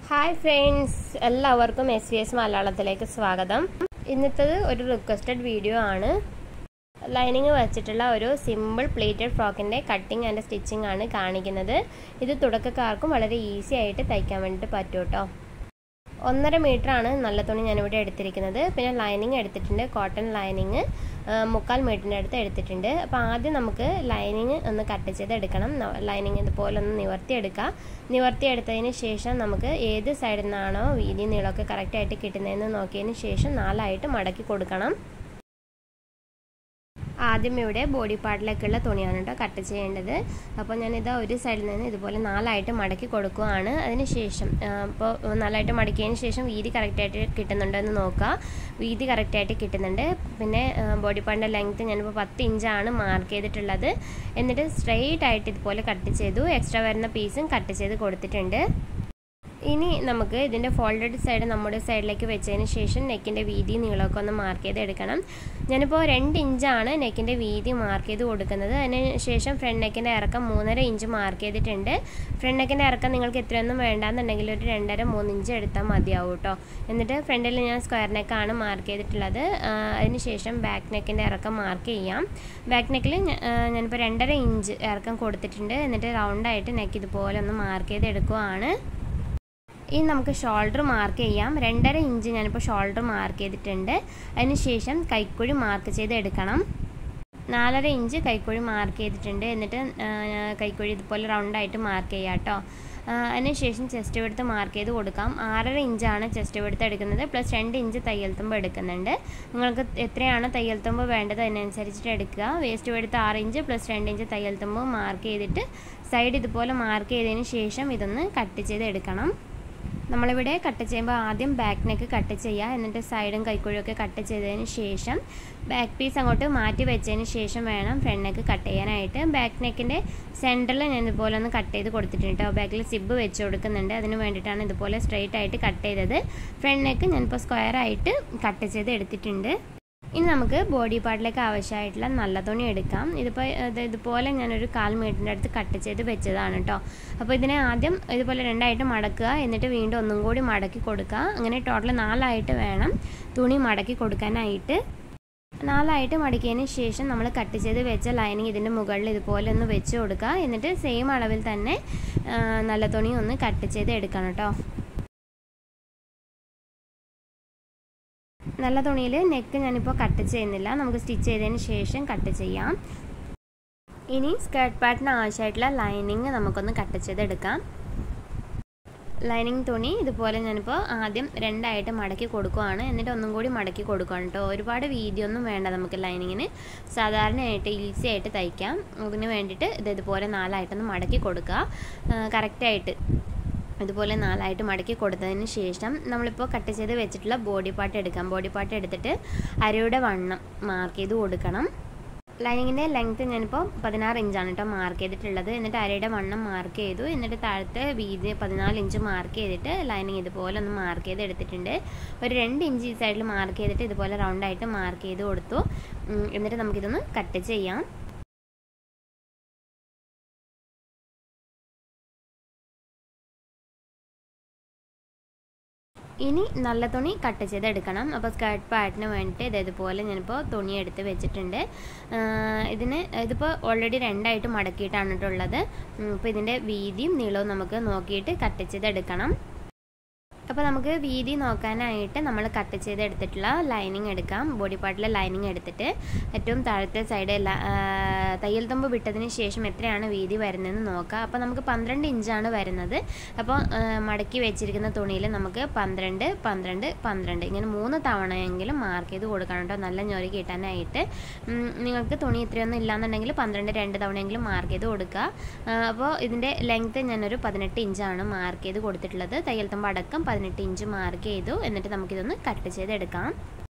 hi friends എല്ലാവർക്കും S V S മലയാളത്തിലേക്ക് സ്വാഗതം ഇന്നത്തേത് ഒരു റിക്വസ്റ്റഡ് വീഡിയോ ആണ് ലൈനിങ് വെച്ചിട്ടുള്ള ഒരു സിമ്പിൾ പ്ലേറ്റഡ് ഫ്രോക്കിൻ്റെ കട്ടിങ് ആൻഡ് സ്റ്റിച്ചിങ് ആണ് കാണിക്കുന്നത് ഇത് തുടക്കക്കാർക്കും വളരെ ഈസി ആയിട്ട് തയ്ക്കാൻ വേണ്ടിയിട്ട് പറ്റും കേട്ടോ ഒന്നര മീറ്റർ ആണ് നല്ല തുണി ഞാനിവിടെ എടുത്തിരിക്കുന്നത് പിന്നെ ലൈനിങ് എടുത്തിട്ടുണ്ട് കോട്ടൺ ലൈനിങ് മുക്കാൽ മീറ്ററിൻ്റെ അടുത്ത് എടുത്തിട്ടുണ്ട് അപ്പോൾ ആദ്യം നമുക്ക് ലൈനിങ് ഒന്ന് കട്ട് ചെയ്ത് എടുക്കണം ലൈനിങ് ഇതുപോലെ ഒന്ന് നിവർത്തിയെടുക്കുക നിവർത്തിയെടുത്തതിന് ശേഷം നമുക്ക് ഏത് സൈഡിൽ നിന്നാണോ വീതി നീളമൊക്കെ കറക്റ്റായിട്ട് കിട്ടുന്നതെന്ന് നോക്കിയതിന് ശേഷം നാലായിട്ട് മടക്കി കൊടുക്കണം ആദ്യം ഇവിടെ ബോഡി പാർട്ടിലേക്കുള്ള തുണിയാണ് കേട്ടോ കട്ട് ചെയ്യേണ്ടത് അപ്പോൾ ഞാനിത് ഒരു സൈഡിൽ നിന്ന് ഇതുപോലെ നാലായിട്ട് മടക്കി കൊടുക്കുകയാണ് അതിന് ശേഷം അപ്പോൾ നാലായിട്ട് മടക്കിയതിന് ശേഷം വീതി കറക്റ്റായിട്ട് കിട്ടുന്നുണ്ടോ എന്ന് നോക്കുക വീതി കറക്റ്റായിട്ട് കിട്ടുന്നുണ്ട് പിന്നെ ബോഡി പാർട്ടിൻ്റെ ലെങ്ത്ത് ഞാനിപ്പോൾ പത്ത് ഇഞ്ചാണ് മാർക്ക് ചെയ്തിട്ടുള്ളത് എന്നിട്ട് സ്ട്രെയിറ്റ് ആയിട്ട് ഇതുപോലെ കട്ട് ചെയ്തു എക്സ്ട്രാ വരുന്ന പീസും കട്ട് ചെയ്ത് കൊടുത്തിട്ടുണ്ട് ഇനി നമുക്ക് ഇതിൻ്റെ ഫോൾഡഡ് സൈഡ് നമ്മുടെ സൈഡിലേക്ക് വെച്ചതിന് ശേഷം നെക്കിൻ്റെ വീതി നീളമൊക്കെ ഒന്ന് മാർക്ക് ചെയ്ത് എടുക്കണം ഞാനിപ്പോൾ രണ്ട് ഇഞ്ചാണ് നെക്കിൻ്റെ വീതി മാർക്ക് ചെയ്ത് കൊടുക്കുന്നത് അതിന് ശേഷം ഫ്രണ്ട് നെക്കിൻ്റെ ഇറക്കം മൂന്നര ഇഞ്ച് മാർക്ക് ചെയ്തിട്ടുണ്ട് ഫ്രണ്ട് നെക്കിൻ്റെ ഇറക്കം നിങ്ങൾക്ക് എത്രയൊന്നും വേണ്ടാന്നുണ്ടെങ്കിൽ ഒരു രണ്ടര മൂന്ന് ഇഞ്ച് എടുത്താൽ മതിയാവും കേട്ടോ എന്നിട്ട് ഫ്രണ്ടിൽ ഞാൻ സ്ക്വയർ നെക്കാണ് മാർക്ക് ചെയ്തിട്ടുള്ളത് അതിന് ശേഷം ബാക്ക് നെക്കിൻ്റെ ഇറക്കം മാർക്ക് ചെയ്യാം ബാക്ക് നെക്കിൽ ഞാനിപ്പോൾ രണ്ടര ഇഞ്ച് ഇറക്കം കൊടുത്തിട്ടുണ്ട് എന്നിട്ട് റൗണ്ടായിട്ട് നെക്ക് ഇതുപോലെ ഒന്ന് മാർക്ക് ചെയ്ത് എടുക്കുവാണ് ഇനി നമുക്ക് ഷോൾഡർ മാർക്ക് ചെയ്യാം രണ്ടര ഇഞ്ച് ഞാനിപ്പോൾ ഷോൾഡർ മാർക്ക് ചെയ്തിട്ടുണ്ട് അതിനുശേഷം കൈക്കുഴി മാർക്ക് ചെയ്ത് എടുക്കണം നാലര ഇഞ്ച് കൈക്കുഴി മാർക്ക് ചെയ്തിട്ടുണ്ട് എന്നിട്ട് കൈക്കുഴി ഇതുപോലെ റൗണ്ടായിട്ട് മാർക്ക് ചെയ്യാം കേട്ടോ അതിനുശേഷം ചെസ്റ്റ് വെടുത്ത് മാർക്ക് ചെയ്ത് കൊടുക്കാം ആറര ഇഞ്ചാണ് ചെസ്റ്റ് വെടുത്ത് എടുക്കുന്നത് പ്ലസ് രണ്ട് ഇഞ്ച് തയ്യൽ തുമ്പ് എടുക്കുന്നുണ്ട് നിങ്ങൾക്ക് എത്രയാണ് തയ്യൽ തുമ്പ് വേണ്ടത് അതിനനുസരിച്ചിട്ട് എടുക്കുക വേസ്റ്റ് വെടുത്ത് ആറ് ഇഞ്ച് പ്ലസ് രണ്ട് ഇഞ്ച് തയ്യൽ തുമ്പ് മാർക്ക് ചെയ്തിട്ട് സൈഡ് ഇതുപോലെ മാർക്ക് ചെയ്തതിന് ശേഷം ഇതൊന്ന് കട്ട് ചെയ്ത് എടുക്കണം നമ്മളിവിടെ കട്ട് ചെയ്യുമ്പോൾ ആദ്യം ബാക്ക് നെക്ക് കട്ട് ചെയ്യുക എന്നിട്ട് സൈഡും കൈക്കുഴിയൊക്കെ കട്ട് ചെയ്തതിന് ശേഷം ബാക്ക് പീസ് അങ്ങോട്ട് മാറ്റി വെച്ചതിന് ശേഷം വേണം ഫ്രണ്ട് നെക്ക് കട്ട് ചെയ്യാനായിട്ട് ബാക്ക് നെക്കിൻ്റെ സെൻറ്ററിൽ ഞാൻ ഇതുപോലെ ഒന്ന് കട്ട് ചെയ്ത് കൊടുത്തിട്ടുണ്ട് കേട്ടോ ബാക്കിൽ സിബ് വെച്ച് കൊടുക്കുന്നുണ്ട് അതിന് വേണ്ടിയിട്ടാണ് ഇതുപോലെ സ്ട്രെയിറ്റ് ആയിട്ട് കട്ട് ചെയ്തത് ഫ്രണ്ട് നെക്ക് ഞാനിപ്പോൾ സ്ക്വയർ ആയിട്ട് കട്ട് ചെയ്ത് എടുത്തിട്ടുണ്ട് ഇനി നമുക്ക് ബോഡി പാർട്ടിലേക്ക് ആവശ്യമായിട്ടുള്ള നല്ല തുണി എടുക്കാം ഇതിപ്പോൾ ഇതുപോലെ ഞാനൊരു കാൽ മീറ്ററിൻ്റെ അടുത്ത് കട്ട് ചെയ്ത് വെച്ചതാണ് കേട്ടോ അപ്പോൾ ഇതിനെ ആദ്യം ഇതുപോലെ രണ്ടായിട്ട് മടക്കുക എന്നിട്ട് വീണ്ടും ഒന്നും കൂടി മടക്കി കൊടുക്കുക അങ്ങനെ ടോട്ടൽ നാലായിട്ട് വേണം തുണി മടക്കി കൊടുക്കാനായിട്ട് നാലായിട്ട് മടക്കിയതിന് ശേഷം നമ്മൾ കട്ട് ചെയ്ത് വെച്ച ലൈനിങ് ഇതിൻ്റെ മുകളിൽ ഇതുപോലെ ഒന്ന് വെച്ച് കൊടുക്കുക എന്നിട്ട് സെയിം അളവിൽ തന്നെ നല്ല തുണി ഒന്ന് കട്ട് ചെയ്ത് എടുക്കണം കേട്ടോ നല്ല തുണിയിൽ നെക്ക് ഞാനിപ്പോൾ കട്ട് ചെയ്യുന്നില്ല നമുക്ക് സ്റ്റിച്ച് ചെയ്തതിന് ശേഷം കട്ട് ചെയ്യാം ഇനി സ്കേർട്ട് പാർട്ടിന് ആവശ്യമായിട്ടുള്ള ലൈനിങ് നമുക്കൊന്ന് കട്ട് ചെയ്തെടുക്കാം ലൈനിങ് തുണി ഇതുപോലെ ഞാനിപ്പോൾ ആദ്യം രണ്ടായിട്ട് മടക്കി കൊടുക്കുവാണ് എന്നിട്ട് ഒന്നും കൂടി മടക്കി കൊടുക്കുകയാണ് കേട്ടോ ഒരുപാട് വീതിയൊന്നും വേണ്ട നമുക്ക് ലൈനിങ്ങിന് സാധാരണയായിട്ട് ഈസി ആയിട്ട് തയ്ക്കാം അതിന് വേണ്ടിയിട്ട് ഇത് ഇതുപോലെ നാലായിട്ടൊന്ന് മടക്കി കൊടുക്കുക കറക്റ്റായിട്ട് ഇതുപോലെ നാലായിട്ട് മടക്കി കൊടുത്തതിന് ശേഷം നമ്മളിപ്പോൾ കട്ട് ചെയ്ത് വെച്ചിട്ടുള്ള ബോഡി പാർട്ട് എടുക്കാം ബോഡി പാർട്ട് എടുത്തിട്ട് അരയുടെ വണ്ണം മാർക്ക് ചെയ്ത് കൊടുക്കണം ലൈനിങ്ങിൻ്റെ ലെങ്ത്ത് ഞാനിപ്പോൾ പതിനാറ് ഇഞ്ചാണ് കേട്ടോ മാർക്ക് ചെയ്തിട്ടുള്ളത് എന്നിട്ട് അരയുടെ വണ്ണം മാർക്ക് ചെയ്തു എന്നിട്ട് താഴത്തെ വീതി പതിനാല് ഇഞ്ച് മാർക്ക് ചെയ്തിട്ട് ലൈനിങ് ഇതുപോലെ ഒന്ന് മാർക്ക് ചെയ്ത് എടുത്തിട്ടുണ്ട് ഒരു രണ്ട് ഇഞ്ച് ഈ സൈഡിൽ മാർക്ക് ചെയ്തിട്ട് ഇതുപോലെ റൗണ്ടായിട്ട് മാർക്ക് ചെയ്ത് കൊടുത്തു എന്നിട്ട് നമുക്കിതൊന്ന് കട്ട് ചെയ്യാം ഇനി നല്ല തുണി കട്ട് ചെയ്തെടുക്കണം അപ്പോൾ സ്കേർട്ട് പാർട്ടിന് വേണ്ടിയിട്ട് ഇത് ഇതുപോലെ ഞാനിപ്പോൾ തുണി എടുത്ത് വെച്ചിട്ടുണ്ട് ഇതിന് ഇതിപ്പോൾ ഓൾറെഡി രണ്ടായിട്ട് മടക്കിയിട്ടാണ് കേട്ടുള്ളത് അപ്പോൾ ഇതിൻ്റെ വീതിയും നീളവും നമുക്ക് നോക്കിയിട്ട് കട്ട് ചെയ്തെടുക്കണം അപ്പോൾ നമുക്ക് വീതി നോക്കാനായിട്ട് നമ്മൾ കട്ട് ചെയ്ത് എടുത്തിട്ടുള്ള ലൈനിങ് എടുക്കാം ബോഡി പാർട്ടിലെ ലൈനിങ് എടുത്തിട്ട് ഏറ്റവും താഴത്തെ സൈഡ് തയ്യൽ തുമ്പ് വിട്ടതിന് ശേഷം എത്രയാണ് വീതി വരുന്നതെന്ന് നോക്കാം അപ്പോൾ നമുക്ക് പന്ത്രണ്ട് ഇഞ്ചാണ് വരുന്നത് അപ്പോൾ മടക്കി വെച്ചിരിക്കുന്ന തുണിയിൽ നമുക്ക് പന്ത്രണ്ട് പന്ത്രണ്ട് പന്ത്രണ്ട് ഇങ്ങനെ മൂന്ന് തവണയെങ്കിലും മാർക്ക് ചെയ്ത് കൊടുക്കണം കേട്ടോ നല്ല ഞൊരി കിട്ടാനായിട്ട് നിങ്ങൾക്ക് തുണി ഇത്രയൊന്നും ഇല്ലാന്നുണ്ടെങ്കിൽ പന്ത്രണ്ട് രണ്ട് തവണയെങ്കിലും മാർക്ക് ചെയ്ത് കൊടുക്കുക അപ്പോൾ ഇതിൻ്റെ ലെങ്ത്ത് ഞാനൊരു പതിനെട്ട് ഇഞ്ചാണ് മാർക്ക് ചെയ്ത് കൊടുത്തിട്ടുള്ളത് തയ്യൽ തുമ്പ് അടക്കം പതിനെട്ട് ഇഞ്ച് മാർക്ക് ചെയ്തു എന്നിട്ട് നമുക്കിതൊന്ന് കട്ട് ചെയ്തെടുക്കാം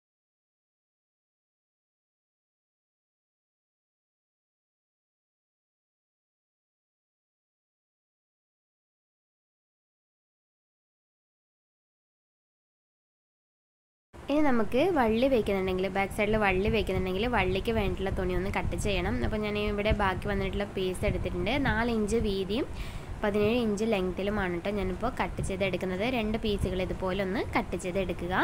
ഇനി നമുക്ക് വള്ളി വെക്കുന്നുണ്ടെങ്കിൽ ബാക്ക് സൈഡിൽ വള്ളി വെക്കുന്നുണ്ടെങ്കിൽ വള്ളിക്ക് വേണ്ടിയിട്ടുള്ള തുണി ഒന്ന് കട്ട് ചെയ്യണം അപ്പോൾ ഞാൻ ഇവിടെ ബാക്കി വന്നിട്ടുള്ള പീസ് എടുത്തിട്ടുണ്ട് നാല് ഇഞ്ച് വീതിയും പതിനേഴ് ഇഞ്ച് ലെങ്ത്തിലുമാണ് കേട്ടോ ഞാനിപ്പോൾ കട്ട് ചെയ്തെടുക്കുന്നത് രണ്ട് പീസുകൾ ഇതുപോലെ ഒന്ന് കട്ട് ചെയ്തെടുക്കുക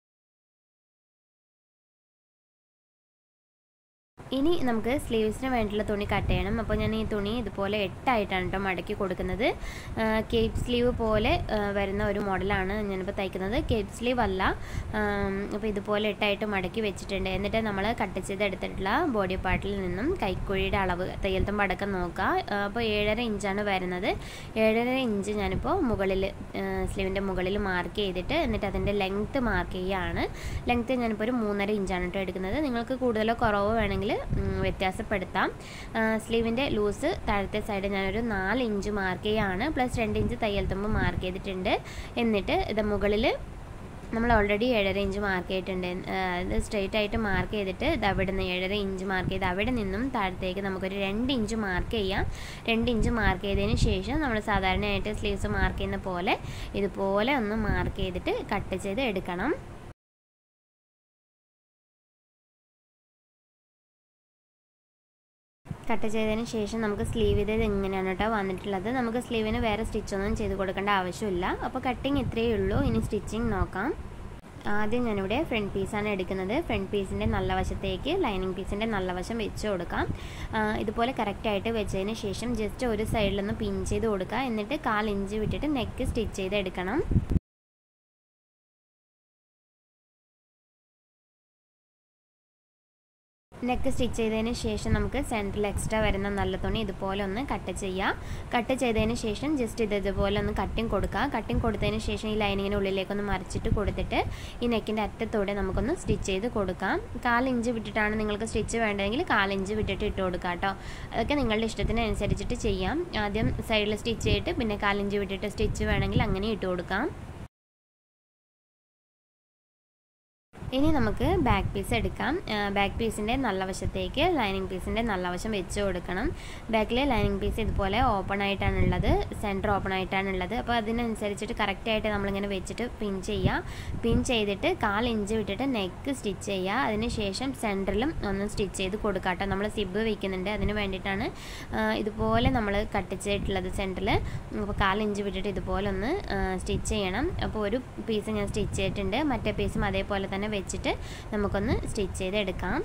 ഇനി നമുക്ക് സ്ലീവ്സിന് വേണ്ടിയുള്ള തുണി കട്ട് ചെയ്യണം അപ്പോൾ ഞാൻ ഈ തുണി ഇതുപോലെ എട്ടായിട്ടാണ് കേട്ടോ മടക്കി കൊടുക്കുന്നത് കേപ്പ് സ്ലീവ് പോലെ വരുന്ന ഒരു മോഡലാണ് ഞാനിപ്പോൾ തയ്ക്കുന്നത് കേപ്പ് സ്ലീവ് അല്ല അപ്പോൾ ഇതുപോലെ എട്ടായിട്ട് മടക്കി വെച്ചിട്ടുണ്ട് എന്നിട്ട് നമ്മൾ കട്ട് ചെയ്തെടുത്തിട്ടുള്ള ബോഡി പാർട്ടിൽ നിന്നും കൈക്കുഴിയുടെ അളവ് തയ്യൽത്തും അടക്കം നോക്കുക അപ്പോൾ ഏഴര ഇഞ്ചാണ് വരുന്നത് ഏഴര ഇഞ്ച് ഞാനിപ്പോൾ മുകളിൽ സ്ലീവിൻ്റെ മുകളിൽ മാർക്ക് ചെയ്തിട്ട് എന്നിട്ട് അതിൻ്റെ ലെങ്ത്ത് മാർക്ക് ചെയ്യുകയാണ് ലെങ്ത്ത് ഞാനിപ്പോൾ ഒരു മൂന്നര ഇഞ്ചാണ് കേട്ടോ എടുക്കുന്നത് നിങ്ങൾക്ക് കൂടുതലോ കുറവോ വേണമെങ്കിൽ വ്യത്യാസപ്പെടുത്താം സ്ലീവിൻ്റെ ലൂസ് താഴത്തെ സൈഡ് ഞാനൊരു നാല് ഇഞ്ച് മാർക്ക് ചെയ്യുകയാണ് പ്ലസ് രണ്ട് ഇഞ്ച് തയ്യൽ തുമ്പ് മാർക്ക് ചെയ്തിട്ടുണ്ട് എന്നിട്ട് ഇത് മുകളിൽ നമ്മൾ ഓൾറെഡി ഏഴര ഇഞ്ച് മാർക്ക് ചെയ്തിട്ടുണ്ട് ഇത് സ്ട്രെയിറ്റ് ആയിട്ട് മാർക്ക് ചെയ്തിട്ട് ഇത് അവിടെ നിന്ന് ഏഴര ഇഞ്ച് മാർക്ക് ചെയ്ത് അവിടെ നിന്നും താഴത്തേക്ക് നമുക്കൊരു രണ്ട് ഇഞ്ച് മാർക്ക് ചെയ്യാം രണ്ട് ഇഞ്ച് മാർക്ക് ചെയ്തതിന് ശേഷം നമ്മൾ സാധാരണയായിട്ട് സ്ലീവ്സ് മാർക്ക് ചെയ്യുന്ന പോലെ ഇതുപോലെ ഒന്ന് മാർക്ക് ചെയ്തിട്ട് കട്ട് ചെയ്ത് എടുക്കണം കട്ട് ചെയ്തതിന് ശേഷം നമുക്ക് സ്ലീവ് ഇത് ഇങ്ങനെയാണ് കേട്ടോ വന്നിട്ടുള്ളത് നമുക്ക് സ്ലീവിന് വേറെ സ്റ്റിച്ചൊന്നും ചെയ്ത് കൊടുക്കേണ്ട ആവശ്യമില്ല അപ്പോൾ കട്ടിങ് ഇത്രയേ ഉള്ളൂ ഇനി സ്റ്റിച്ചിങ് നോക്കാം ആദ്യം ഞാനിവിടെ ഫ്രണ്ട് പീസാണ് എടുക്കുന്നത് ഫ്രണ്ട് പീസിൻ്റെ നല്ല വശത്തേക്ക് ലൈനിങ് പീസിൻ്റെ നല്ല വശം വെച്ച് കൊടുക്കാം ഇതുപോലെ കറക്റ്റായിട്ട് വെച്ചതിന് ശേഷം ജസ്റ്റ് ഒരു സൈഡിലൊന്ന് പിൻ ചെയ്ത് കൊടുക്കുക എന്നിട്ട് കാൽ ഇഞ്ച് വിട്ടിട്ട് നെക്ക് സ്റ്റിച്ച് ചെയ്ത് എടുക്കണം നെക്ക് സ്റ്റിച്ച് ചെയ്തതിന് ശേഷം നമുക്ക് സെൻറ്ററിൽ എക്സ്ട്രാ വരുന്ന നല്ല തുണി ഇതുപോലെ ഒന്ന് കട്ട് ചെയ്യാം കട്ട് ചെയ്തതിന് ശേഷം ജസ്റ്റ് ഇത് ഇതുപോലെ ഒന്ന് കട്ടിങ് കൊടുക്കുക കട്ടിങ് കൊടുത്തതിന് ശേഷം ഈ ലൈനിങ്ങിന് ഉള്ളിലേക്കൊന്ന് മറിച്ചിട്ട് കൊടുത്തിട്ട് ഈ നെക്കിൻ്റെ അറ്റത്തോടെ നമുക്കൊന്ന് സ്റ്റിച്ച് ചെയ്ത് കൊടുക്കാം കാലിഞ്ച് വിട്ടിട്ടാണ് നിങ്ങൾക്ക് സ്റ്റിച്ച് വേണ്ടതെങ്കിൽ കാലിഞ്ച് വിട്ടിട്ട് ഇട്ട് കൊടുക്കുക കേട്ടോ അതൊക്കെ നിങ്ങളുടെ ഇഷ്ടത്തിനനുസരിച്ചിട്ട് ചെയ്യാം ആദ്യം സൈഡിൽ സ്റ്റിച്ച് ചെയ്തിട്ട് പിന്നെ കാലിഞ്ച് വിട്ടിട്ട് സ്റ്റിച്ച് വേണമെങ്കിൽ അങ്ങനെ ഇട്ട് കൊടുക്കാം ഇനി നമുക്ക് ബാക്ക് പീസ് എടുക്കാം ബാക്ക് പീസിൻ്റെ നല്ല വശത്തേക്ക് ലൈനിങ് പീസിൻ്റെ നല്ല വശം വെച്ച് കൊടുക്കണം ബാക്കിലെ ലൈനിങ് പീസ് ഇതുപോലെ ഓപ്പൺ ആയിട്ടാണ് ഉള്ളത് സെൻറ്റർ ഓപ്പൺ ആയിട്ടാണ് ഉള്ളത് അപ്പോൾ അതിനനുസരിച്ചിട്ട് കറക്റ്റായിട്ട് നമ്മളിങ്ങനെ വെച്ചിട്ട് പിൻ ചെയ്യുക പിൻ ചെയ്തിട്ട് കാൽ ഇഞ്ച് വിട്ടിട്ട് നെക്ക് സ്റ്റിച്ച് ചെയ്യുക അതിന് ശേഷം സെൻറ്ററിലും ഒന്ന് സ്റ്റിച്ച് ചെയ്ത് കൊടുക്കുക കേട്ടോ നമ്മൾ സിബ് വയ്ക്കുന്നുണ്ട് അതിന് വേണ്ടിയിട്ടാണ് ഇതുപോലെ നമ്മൾ കട്ട് ചെയ്തിട്ടുള്ളത് സെൻറ്ററിൽ അപ്പോൾ കാൽ ഇഞ്ച് വിട്ടിട്ട് ഇതുപോലെ ഒന്ന് സ്റ്റിച്ച് ചെയ്യണം അപ്പോൾ ഒരു പീസ് ഞാൻ സ്റ്റിച്ച് ചെയ്തിട്ടുണ്ട് മറ്റേ പീസും അതേപോലെ തന്നെ വെച്ചിട്ട് നമുക്കൊന്ന് സ്റ്റിച്ച് ചെയ്തെടുക്കാം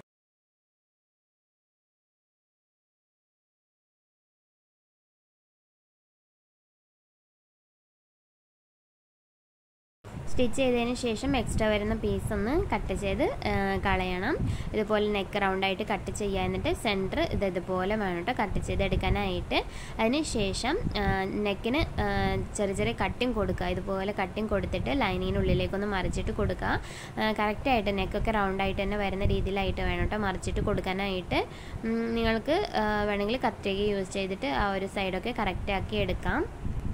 സ്റ്റിച്ച് ചെയ്തതിന് ശേഷം എക്സ്ട്രാ വരുന്ന പീസ് ഒന്ന് കട്ട് ചെയ്ത് കളയണം ഇതുപോലെ നെക്ക് റൗണ്ടായിട്ട് കട്ട് ചെയ്യുക എന്നിട്ട് സെൻറ്റർ ഇത് ഇതുപോലെ വേണം കേട്ടോ കട്ട് ചെയ്തെടുക്കാനായിട്ട് അതിന് ശേഷം നെക്കിന് ചെറിയ ചെറിയ കട്ടിങ് കൊടുക്കുക ഇതുപോലെ കട്ടിങ് കൊടുത്തിട്ട് ലൈനിങ്ങിനുള്ളിലേക്കൊന്ന് മറിച്ചിട്ട് കൊടുക്കുക കറക്റ്റായിട്ട് നെക്കൊക്കെ റൗണ്ടായിട്ട് തന്നെ വരുന്ന രീതിയിലായിട്ട് വേണം കേട്ടോ മറിച്ചിട്ട് കൊടുക്കാനായിട്ട് നിങ്ങൾക്ക് വേണമെങ്കിൽ കത്രിക യൂസ് ചെയ്തിട്ട് ആ ഒരു സൈഡൊക്കെ കറക്റ്റാക്കി എടുക്കാം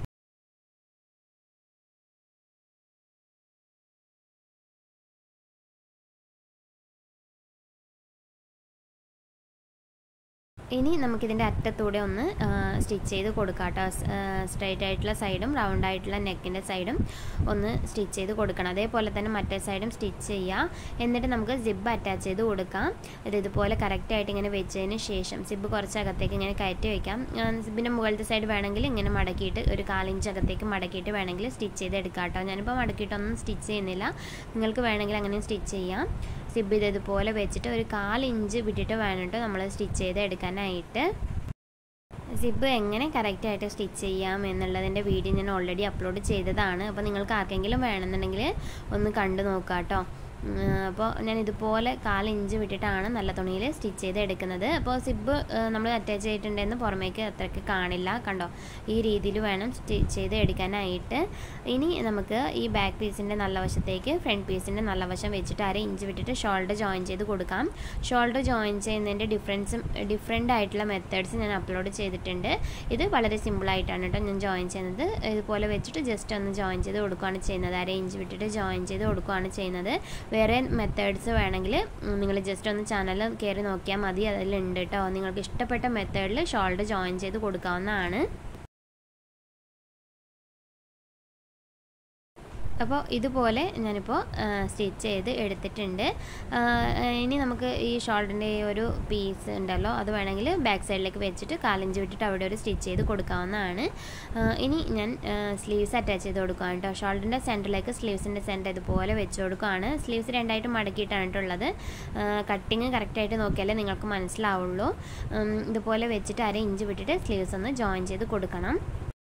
ഇനി നമുക്കിതിൻ്റെ അറ്റത്തൂടെ ഒന്ന് സ്റ്റിച്ച് ചെയ്ത് കൊടുക്കാം കേട്ടോ സ്ട്രൈറ്റ് ആയിട്ടുള്ള സൈഡും റൗണ്ട് ആയിട്ടുള്ള നെക്കിൻ്റെ സൈഡും ഒന്ന് സ്റ്റിച്ച് ചെയ്ത് കൊടുക്കണം അതേപോലെ തന്നെ മറ്റേ സൈഡും സ്റ്റിച്ച് ചെയ്യുക എന്നിട്ട് നമുക്ക് സിബ് അറ്റാച്ച് ചെയ്ത് കൊടുക്കാം ഇത് ഇതുപോലെ കറക്റ്റായിട്ട് ഇങ്ങനെ വെച്ചതിന് ശേഷം സിബ് കുറച്ച് അകത്തേക്ക് ഇങ്ങനെ കയറ്റി വയ്ക്കാം സിബിൻ്റെ മുകളിലത്തെ സൈഡ് വേണമെങ്കിൽ ഇങ്ങനെ മടക്കിയിട്ട് ഒരു കാലിഞ്ച് അകത്തേക്ക് മടക്കിയിട്ട് വേണമെങ്കിൽ സ്റ്റിച്ച് ചെയ്ത് എടുക്കാം കേട്ടോ ഞാനിപ്പോൾ മടക്കിയിട്ടൊന്നും സ്റ്റിച്ച് ചെയ്യുന്നില്ല നിങ്ങൾക്ക് വേണമെങ്കിൽ അങ്ങനെ സ്റ്റിച്ച് ചെയ്യാം സിബ് ഇത് ഇതുപോലെ വെച്ചിട്ട് ഒരു കാലിഞ്ച് വിട്ടിട്ട് വേണം കേട്ടോ നമ്മൾ സ്റ്റിച്ച് ചെയ്ത് എടുക്കാനായിട്ട് സിബ് എങ്ങനെ കറക്റ്റായിട്ട് സ്റ്റിച്ച് ചെയ്യാം എന്നുള്ളതിൻ്റെ വീഡിയോ ഞാൻ ഓൾറെഡി അപ്ലോഡ് ചെയ്തതാണ് അപ്പോൾ നിങ്ങൾക്ക് ആർക്കെങ്കിലും വേണമെന്നുണ്ടെങ്കിൽ ഒന്ന് കണ്ടു നോക്കാം കേട്ടോ അപ്പോൾ ഞാൻ ഇതുപോലെ കാലിഞ്ച് വിട്ടിട്ടാണ് നല്ല തുണിയിൽ സ്റ്റിച്ച് ചെയ്ത് എടുക്കുന്നത് അപ്പോൾ സിബ് നമ്മൾ അറ്റാച്ച് ചെയ്തിട്ടുണ്ടെന്ന് പുറമേക്ക് അത്രയ്ക്ക് കാണില്ല കണ്ടോ ഈ രീതിയിൽ വേണം സ്റ്റിച്ച് ചെയ്ത് എടുക്കാനായിട്ട് ഇനി നമുക്ക് ഈ ബാക്ക് പീസിൻ്റെ നല്ല വശത്തേക്ക് ഫ്രണ്ട് പീസിൻ്റെ നല്ല വശം വെച്ചിട്ട് അര ഇഞ്ച് വിട്ടിട്ട് ഷോൾഡർ ജോയിൻ ചെയ്ത് കൊടുക്കാം ഷോൾഡർ ജോയിൻ ചെയ്യുന്നതിൻ്റെ ഡിഫറൻസും ഡിഫറെൻ്റ് ആയിട്ടുള്ള മെത്തേഡ്സ് ഞാൻ അപ്ലോഡ് ചെയ്തിട്ടുണ്ട് ഇത് വളരെ സിമ്പിളായിട്ടാണ് കേട്ടോ ഞാൻ ജോയിൻ ചെയ്യുന്നത് ഇതുപോലെ വെച്ചിട്ട് ജസ്റ്റ് ഒന്ന് ജോയിൻ ചെയ്ത് കൊടുക്കുകയാണ് ചെയ്യുന്നത് അര ഇഞ്ച് വിട്ടിട്ട് ജോയിൻ ചെയ്ത് കൊടുക്കുകയാണ് ചെയ്യുന്നത് വേറെ മെത്തേഡ്സ് വേണമെങ്കിൽ നിങ്ങൾ ജസ്റ്റ് ഒന്ന് ചാനൽ കയറി നോക്കിയാൽ മതി അതിലുണ്ട് കേട്ടോ നിങ്ങൾക്ക് ഇഷ്ടപ്പെട്ട മെത്തേഡിൽ ഷോൾഡർ ജോയിൻ ചെയ്ത് കൊടുക്കാവുന്നതാണ് അപ്പോൾ ഇതുപോലെ ഞാനിപ്പോൾ സ്റ്റിച്ച് ചെയ്ത് എടുത്തിട്ടുണ്ട് ആ, ഇനി നമുക്ക് ഈ ഷോൾഡറിൻ്റെ ഈ ഒരു പീസ് ഉണ്ടല്ലോ അത് വേണമെങ്കിൽ ബാക്ക് സൈഡിലേക്ക് വെച്ചിട്ട് കാലഞ്ച് വിട്ടിട്ട് അവിടെ ഒരു സ്റ്റിച്ച് ചെയ്ത് കൊടുക്കാവുന്നതാണ് ആ, ഇനി ഞാൻ സ്ലീവ്സ് അറ്റാച്ച് ചെയ്ത് കൊടുക്കുകയാണ് കേട്ടോ ഷോൾഡറിൻ്റെ സെൻറ്ററിലേക്ക് സ്ലീവ്സിൻ്റെ സെൻറ്റർ ഇതുപോലെ വെച്ച് കൊടുക്കുകയാണ് സ്ലീവ്സ് രണ്ടായിട്ട് മടക്കിയിട്ടാണ് കേട്ടോ ഉള്ളത് കട്ടിങ് കറക്റ്റായിട്ട് നോക്കിയാലേ നിങ്ങൾക്ക് മനസ്സിലാവുള്ളൂ ഉം, ഇതുപോലെ വെച്ചിട്ട് അര ഇഞ്ച് വിട്ടിട്ട് സ്ലീവ്സ് ഒന്ന് ജോയിൻ ചെയ്ത് കൊടുക്കണം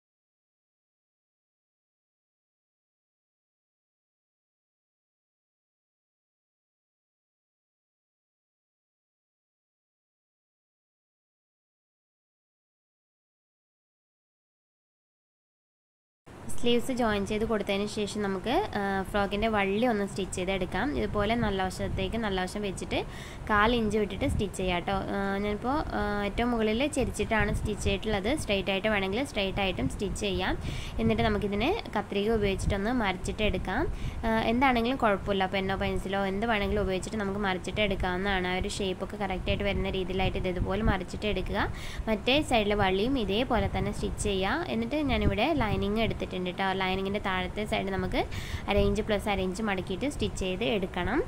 സ്ലീവ്സ് ജോയിൻ ചെയ്ത് കൊടുത്തതിന് ശേഷം നമുക്ക് ഫ്രോക്കിൻ്റെ വള്ളി ഒന്ന് സ്റ്റിച്ച് ചെയ്തെടുക്കാം ഇതുപോലെ നല്ല വശത്തേക്ക് നല്ല വശം വെച്ചിട്ട് കാൽ ഇഞ്ച് വിട്ടിട്ട് സ്റ്റിച്ച് ചെയ്യാം കേട്ടോ ഞാനിപ്പോൾ ഏറ്റവും മുകളിൽ ചെരിച്ചിട്ടാണ് സ്റ്റിച്ച് ചെയ്തിട്ടുള്ളത് സ്ട്രെയിറ്റ് ആയിട്ട് വേണമെങ്കിൽ സ്ട്രെയിറ്റ് ആയിട്ടും സ്റ്റിച്ച് ചെയ്യാം എന്നിട്ട് നമുക്കിതിനെ കത്രിക ഉപയോഗിച്ചിട്ടൊന്ന് മറിച്ചിട്ട് എടുക്കാം ആ, എന്താണെങ്കിലും കുഴപ്പമില്ല പെന്നോ പെൻസിലോ എന്ത് വേണമെങ്കിലും ഉപയോഗിച്ചിട്ട് നമുക്ക് മറിച്ചിട്ട് എടുക്കാവുന്നതാണ് ആ ഒരു ഷേപ്പൊക്കെ കറക്റ്റായിട്ട് വരുന്ന രീതിയിലായിട്ട് ഇത് ഇതുപോലെ മറിച്ചിട്ട് എടുക്കുക മറ്റേ സൈഡിലെ വള്ളിയും ഇതേപോലെ തന്നെ സ്റ്റിച്ച് ചെയ്യുക എന്നിട്ട് ഞാനിവിടെ ലൈനിങ് എടുത്തിട്ടുണ്ട് കേട്ടോ ലൈനിങ്ങിൻ്റെ താഴത്തെ സൈഡ് നമുക്ക് അരയിഞ്ച് പ്ലസ് അരയിഞ്ച് മടക്കിയിട്ട് സ്റ്റിച്ച് ചെയ്ത് എടുക്കണം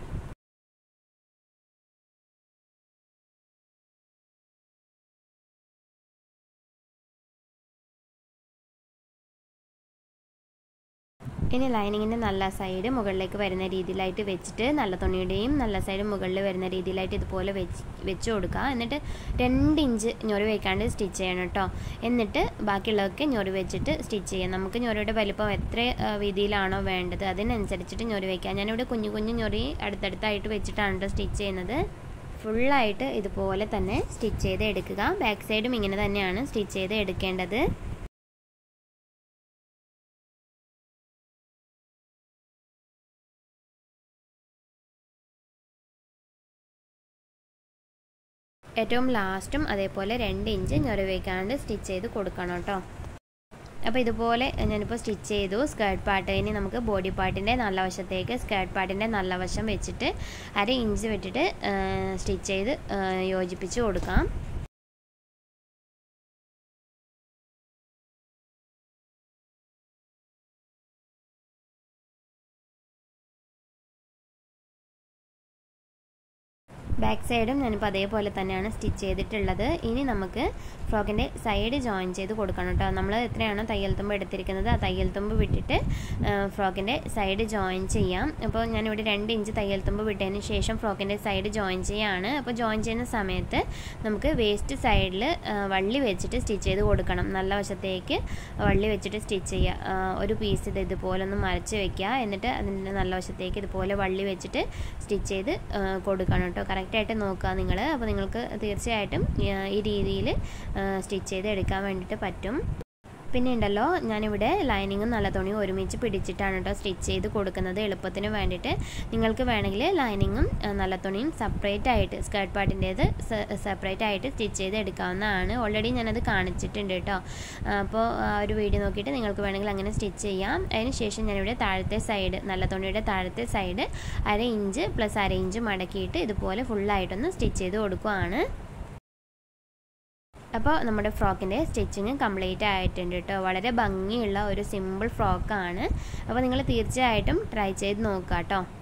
ഇനി ലൈനിങ്ങിൻ്റെ നല്ല സൈഡ് മുകളിലേക്ക് വരുന്ന രീതിയിലായിട്ട് വെച്ചിട്ട് നല്ല തുണിയുടെയും നല്ല സൈഡ് മുകളിൽ വരുന്ന രീതിയിലായിട്ട് ഇതുപോലെ വെച്ച് വെച്ച് കൊടുക്കുക എന്നിട്ട് രണ്ട് ഇഞ്ച് ഞൊറി വയ്ക്കാണ്ട് സ്റ്റിച്ച് ചെയ്യണം കേട്ടോ എന്നിട്ട് ബാക്കിയുള്ളതൊക്കെ ഞൊറി വെച്ചിട്ട് സ്റ്റിച്ച് ചെയ്യാം നമുക്ക് ഞൊറിയുടെ വലിപ്പം എത്ര ആ, വീതിയിലാണോ വേണ്ടത് അതിനനുസരിച്ചിട്ട് ഞൊറി വയ്ക്കാം ഞാനിവിടെ കുഞ്ഞു കുഞ്ഞു ഞൊറി അടുത്തടുത്തായിട്ട് വെച്ചിട്ടാണ് കേട്ടോ സ്റ്റിച്ച് ചെയ്യുന്നത് ഫുള്ളായിട്ട് ഇതുപോലെ തന്നെ സ്റ്റിച്ച് ചെയ്ത് എടുക്കുക ബാക്ക് സൈഡും ഇങ്ങനെ തന്നെയാണ് സ്റ്റിച്ച് ചെയ്ത് എടുക്കേണ്ടത് ഏറ്റവും ലാസ്റ്റും അതേപോലെ രണ്ട് ഇഞ്ച് ഞൊറി വയ്ക്കാണ്ട് സ്റ്റിച്ച് ചെയ്ത് കൊടുക്കണം കേട്ടോ അപ്പോൾ ഇതുപോലെ ഞാനിപ്പോൾ സ്റ്റിച്ച് ചെയ്തു സ്കേർട്ട് പാർട്ട് ഇനി നമുക്ക് ബോഡി പാർട്ടിൻ്റെ നല്ല വശത്തേക്ക് സ്കേർട്ട് പാർട്ടിൻ്റെ നല്ല വശം വെച്ചിട്ട് അര ഇഞ്ച് വിട്ടിട്ട് സ്റ്റിച്ച് ചെയ്ത് ആ, യോജിപ്പിച്ച് കൊടുക്കാം ബാക്ക് സൈഡും ഞാനിപ്പോൾ അതേപോലെ തന്നെയാണ് സ്റ്റിച്ച് ചെയ്തിട്ടുള്ളത് ഇനി നമുക്ക് ഫ്രോക്കിൻ്റെ സൈഡ് ജോയിൻ ചെയ്ത് കൊടുക്കണം കേട്ടോ നമ്മൾ എത്രയാണോ തയ്യൽ തുമ്പ് എടുത്തിരിക്കുന്നത് ആ തയ്യൽ തുമ്പ് വിട്ടിട്ട് ഫ്രോക്കിൻ്റെ സൈഡ് ജോയിൻ ചെയ്യാം അപ്പോൾ ഞാനിവിടെ രണ്ട് ഇഞ്ച് തയ്യൽ തുമ്പ് വിട്ടതിന് ശേഷം ഫ്രോക്കിൻ്റെ സൈഡ് ജോയിൻ ചെയ്യാണ് അപ്പോൾ ജോയിൻ ചെയ്യുന്ന സമയത്ത് നമുക്ക് വേസ്റ്റ് സൈഡിൽ വള്ളി വെച്ചിട്ട് സ്റ്റിച്ച് ചെയ്ത് കൊടുക്കണം നല്ല വശത്തേക്ക് വള്ളി വെച്ചിട്ട് സ്റ്റിച്ച് ചെയ്യുക ആ, ഒരു പീസ് ഇത് ഇതുപോലെ ഒന്ന് മറച്ച് വെക്കുക എന്നിട്ട് അതിൻ്റെ നല്ല വശത്തേക്ക് ഇതുപോലെ വള്ളി വെച്ചിട്ട് സ്റ്റിച്ച് ചെയ്ത് ആ, കൊടുക്കണം കേട്ടോ കറക്റ്റായിട്ട് നോക്കുക നിങ്ങൾ അപ്പോൾ നിങ്ങൾക്ക് തീർച്ചയായിട്ടും ആ, ഈ രീതിയിൽ സ്റ്റിച്ച് ചെയ്ത് എടുക്കാൻ വേണ്ടിയിട്ട് പറ്റും പിന്നെ ഉണ്ടല്ലോ ഞാനിവിടെ ലൈനിങ്ങും നല്ല തുണിയും ഒരുമിച്ച് പിടിച്ചിട്ടാണ് കേട്ടോ സ്റ്റിച്ച് ചെയ്ത് കൊടുക്കുന്നത് എളുപ്പത്തിന് വേണ്ടിയിട്ട് നിങ്ങൾക്ക് വേണമെങ്കിൽ ലൈനിങ്ങും ആ, നല്ല തുണിയും സെപ്പറേറ്റ് ആയിട്ട് സ്കേർട്ട് പാർട്ടിൻ്റേത് സെപ്പറേറ്റ് ആയിട്ട് സ്റ്റിച്ച് ചെയ്ത് എടുക്കാവുന്നതാണ് ഓൾറെഡി ഞാനത് കാണിച്ചിട്ടുണ്ട് കേട്ടോ അപ്പോൾ ആ ഒരു വീഡിയോ നോക്കിയിട്ട് നിങ്ങൾക്ക് വേണമെങ്കിൽ അങ്ങനെ സ്റ്റിച്ച് ചെയ്യാം അതിന് ശേഷം ഞാനിവിടെ താഴത്തെ സൈഡ് നല്ല തുണിയുടെ താഴത്തെ സൈഡ് അര ഇഞ്ച് പ്ലസ് അര ഇഞ്ച് മടക്കിയിട്ട് ഇതുപോലെ ഫുള്ളായിട്ടൊന്ന് സ്റ്റിച്ച് ചെയ്ത് കൊടുക്കുകയാണ് അപ്പോൾ നമ്മുടെ ഫ്രോക്കിൻ്റെ സ്റ്റിച്ചിങ് കംപ്ലീറ്റ് ആയിട്ടുണ്ട് കേട്ടോ വളരെ ഭംഗിയുള്ള ഒരു സിമ്പിൾ ഫ്രോക്കാണ് അപ്പോൾ നിങ്ങൾ തീർച്ചയായിട്ടും ട്രൈ ചെയ്ത് നോക്കുക കേട്ടോ